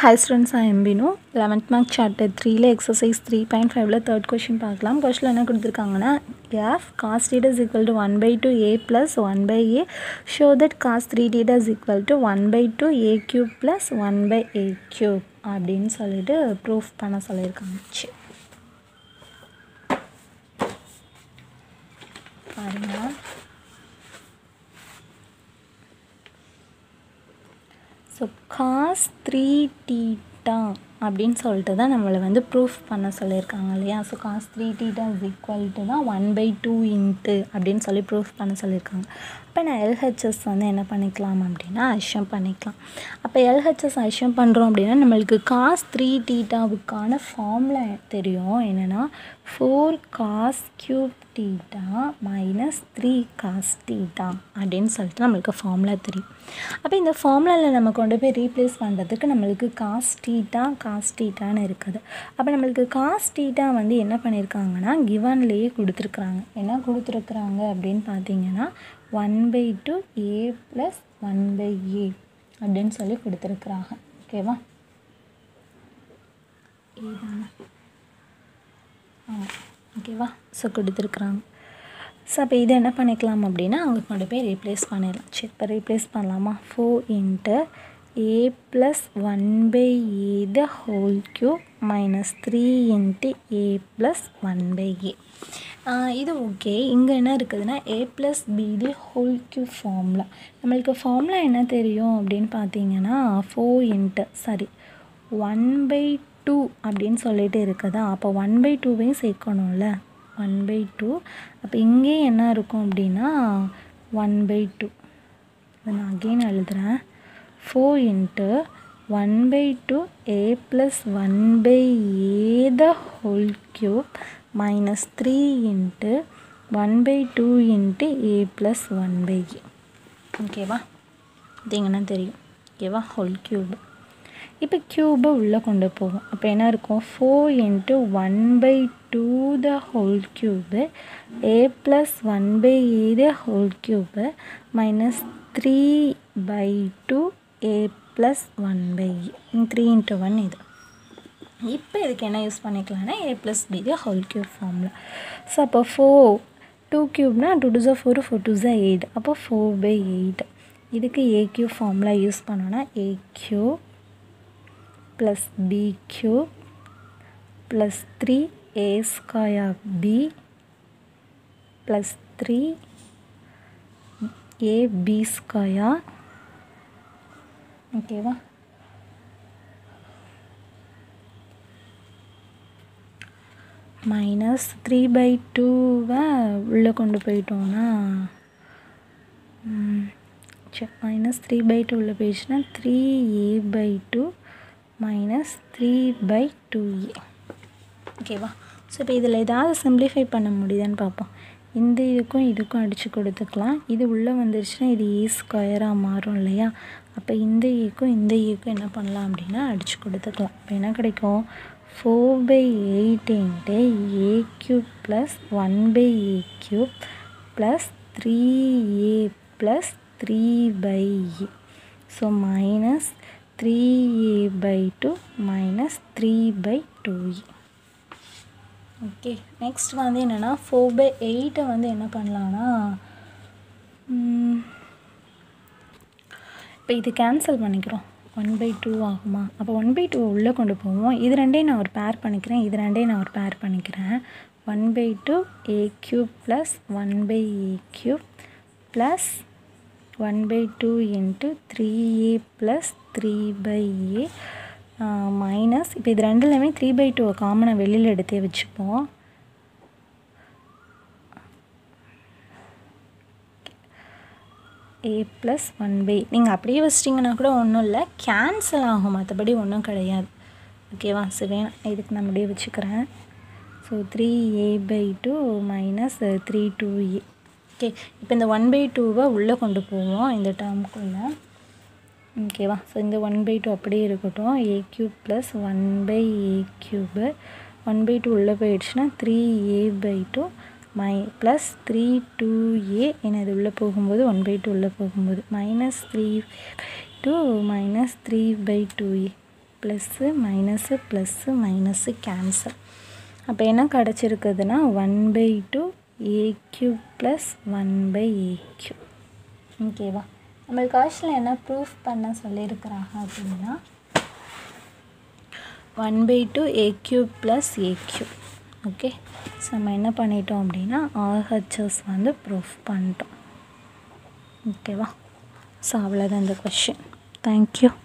hi students I எம்பினோ eleventh mark chapter த்ரீல exercise three point ஃபைவ்ல தேர்ட் கொஷின் பார்க்கலாம் கொஷினில் என்ன கொடுத்துருக்காங்கன்னா F cos theta is equal to one by two A plus one by A show that cos three theta is equal to one by two A cube plus one by A cube அப்படின்னு சொல்லிட்டு proof பண்ண சொல்லியிருக்காங்க சரி பாருங்கள் so cos three theta அப்படின்னு சொல்லிட்டு தான் நம்மளை வந்து ப்ரூஃப் பண்ண சொல்லியிருக்காங்க இல்லையா so cos three theta is equal to தான் ஒன் பை டூ இன்ட்டு அப்படின்னு சொல்லி ப்ரூஃப் பண்ண சொல்லியிருக்காங்க அப்போ நான் எல்ஹெச்எஸ் வந்து என்ன பண்ணிக்கலாம் அப்படின்னா அஷ்யம் பண்ணிக்கலாம் அப்போ எல்ஹெச்எஸ் அஷ்யம் பண்ணுறோம் அப்படின்னா நம்மளுக்கு காஸ் த்ரீ டீட்டாவுக்கான ஃபார்முலா தெரியும் என்னென்னா four cos cube theta minus three cos theta அப்படின்னு சொல்லிட்டு நம்மளுக்கு ஃபார்முலா தெரியும் அப்போ இந்த ஃபார்முலாவில் நம்ம கொண்டு போய் ரீப்ளேஸ் பண்ணுறதுக்கு நம்மளுக்கு காஸ் டீட்டா காஸ் டீட்டான்னு இருக்குது அப்போ நம்மளுக்கு காஸ் டீட்டா வந்து என்ன பண்ணியிருக்காங்கன்னா கிவன்லேயே கொடுத்துருக்குறாங்க என்ன கொடுத்துருக்குறாங்க அப்படின்னு பார்த்தீங்கன்னா one by two A plus one by A அப்படின்னு சொல்லி கொடுத்துருக்குறாங்க ஓகேவா ஏதானே ஆமாம் ஓகேவா ஸோ கொடுத்துருக்குறாங்க ஸோ அப்போ இதை என்ன பண்ணிக்கலாம் அப்படின்னா அவங்க கொண்டு போய் ரீப்ளேஸ் பண்ணிடலாம் சரி இப்போ ரீப்ளேஸ் பண்ணலாமா four into A plus one by A the whole cube minus three into A plus one by A இது ஓகே இங்கே என்ன இருக்குதுன்னா A plus B whole cube formula நம்மளுக்கு ஃபார்முலா என்ன தெரியும் அப்படின்னு பார்த்தீங்கன்னா four into sorry one by two அப்படின்னு சொல்லிட்டு இருக்குதா அப்போ ஒன் பை டூவையும் சேர்க்கணும்ல ஒன் பை டூ அப்போ இங்கே என்ன இருக்கும் அப்படின்னா ஒன் பை டூ இதை நான் அகெயின் எழுதுகிறேன் four into one by two A plus one by A the whole cube minus three into one by two into A plus one by A ஓகேவா இது எங்கன்னா தெரியும் ஓகேவா ஹோல் க்யூப் இப்போ க்யூபை உள்ளே கொண்டு போகும் அப்போ என்ன இருக்கும் four into one by two the whole cube A plus one by A the whole cube minus three by two A plus one by three into one இது இப்போ இதுக்கு என்ன யூஸ் பண்ணிக்கலாம்னா A plus B the whole cube ஃபார்மில் so அப்போ four two க்யூப்னா two two ஜா four four two ஜா எயிட் அப்போ ஃபோர் பை எயிட் இதுக்கு ஏ க்யூப் ஃபார்முலா யூஸ் பண்ணோன்னா A cube plus b cube plus 3 a square b plus 3 a b square ஓகேவா minus three by டூவை உள்ளே கொண்டு போயிட்டோன்னா சரி மைனஸ் த்ரீ பை டூ உள்ளே போயிடுச்சுன்னா three a by two minus three by two a ஓகேவா so இப்போ இதில் ஏதாவது சிம்பிளிஃபை பண்ண முடியுதான்னு பார்ப்போம் இந்த இதுக்கும் இதுக்கும் அடித்து கொடுத்துக்கலாம் இது உள்ளே வந்துருச்சுன்னா இது ஏ ஸ்கொயராக மாறும் இல்லையா அப்போ இந்த ஏக்கும் இந்த ஏக்கும் என்ன பண்ணலாம் அப்படின்னா அடித்து கொடுத்துக்கலாம் இப்போ என்ன கிடைக்கும் four by eight into a cube plus one by a cube plus three a plus three by a so minus three a by two minus three by two a okay next வந்து என்னென்னா four by எயிட்டை வந்து என்ன பண்ணலான்னா இப்போ இது cancel பண்ணிக்கிறோம் one by two ஆகுமா அப்போ ஒன் பை டூ உள்ளே கொண்டு போவோம் இது ரெண்டையும் நான் ஒரு பேர் பண்ணிக்கிறேன் இது ரெண்டையும் நான் ஒரு பேர் பண்ணிக்கிறேன் one by two a cube plus one by a cube plus one by two into three a plus three by a minus இப்போ இது ரெண்டுலையுமே த்ரீ பை டூவை காமனாக வெளியில் எடுத்தே வச்சுப்போம் ஏ ப்ளஸ் ஒன் பை நீங்கள் அப்படியே வச்சிட்டிங்கன்னா கூட ஒன்றும் இல்லை கேன்சல் ஆகும் மற்றபடி ஒன்றும் கிடையாது ஓகேவா சரி வேணாம் இதுக்கு நான் அப்படியே வச்சுக்கிறேன் so three a by two minus three two a okay இப்போ இந்த ஒன் பை டூவை உள்ளே கொண்டு போவோம் இந்த டேர்முக்குள்ளே ஓகேவா ஸோ இந்த ஒன் பை டூ அப்படியே இருக்கட்டும் a cube plus one by a cube one by two உள்ளே போயிடுச்சுன்னா three a by two minus plus three two a ஏன்னா இது உள்ளே போகும்போது ஒன் பை டூ உள்ளே போகும்போது minus three two minus three by two a plus minus plus minus cancel அப்போ என்ன கிடச்சிருக்குதுன்னா one by two A cube plus one by A cube ஓகேவா நம்மளுக்கு கொஷனில் என்ன ப்ரூஃப் பண்ண சொல்லியிருக்கிறாங்க அப்படின்னா one by two A cube plus a cube okay so நம்ம என்ன பண்ணிட்டோம் அப்படின்னா ஆர்ஹெச்எஸ் வந்து ப்ரூஃப் பண்ணிட்டோம் ஓகேவா ஸோ அவ்வளோதான் இந்த கொஷின் தேங்க்யூ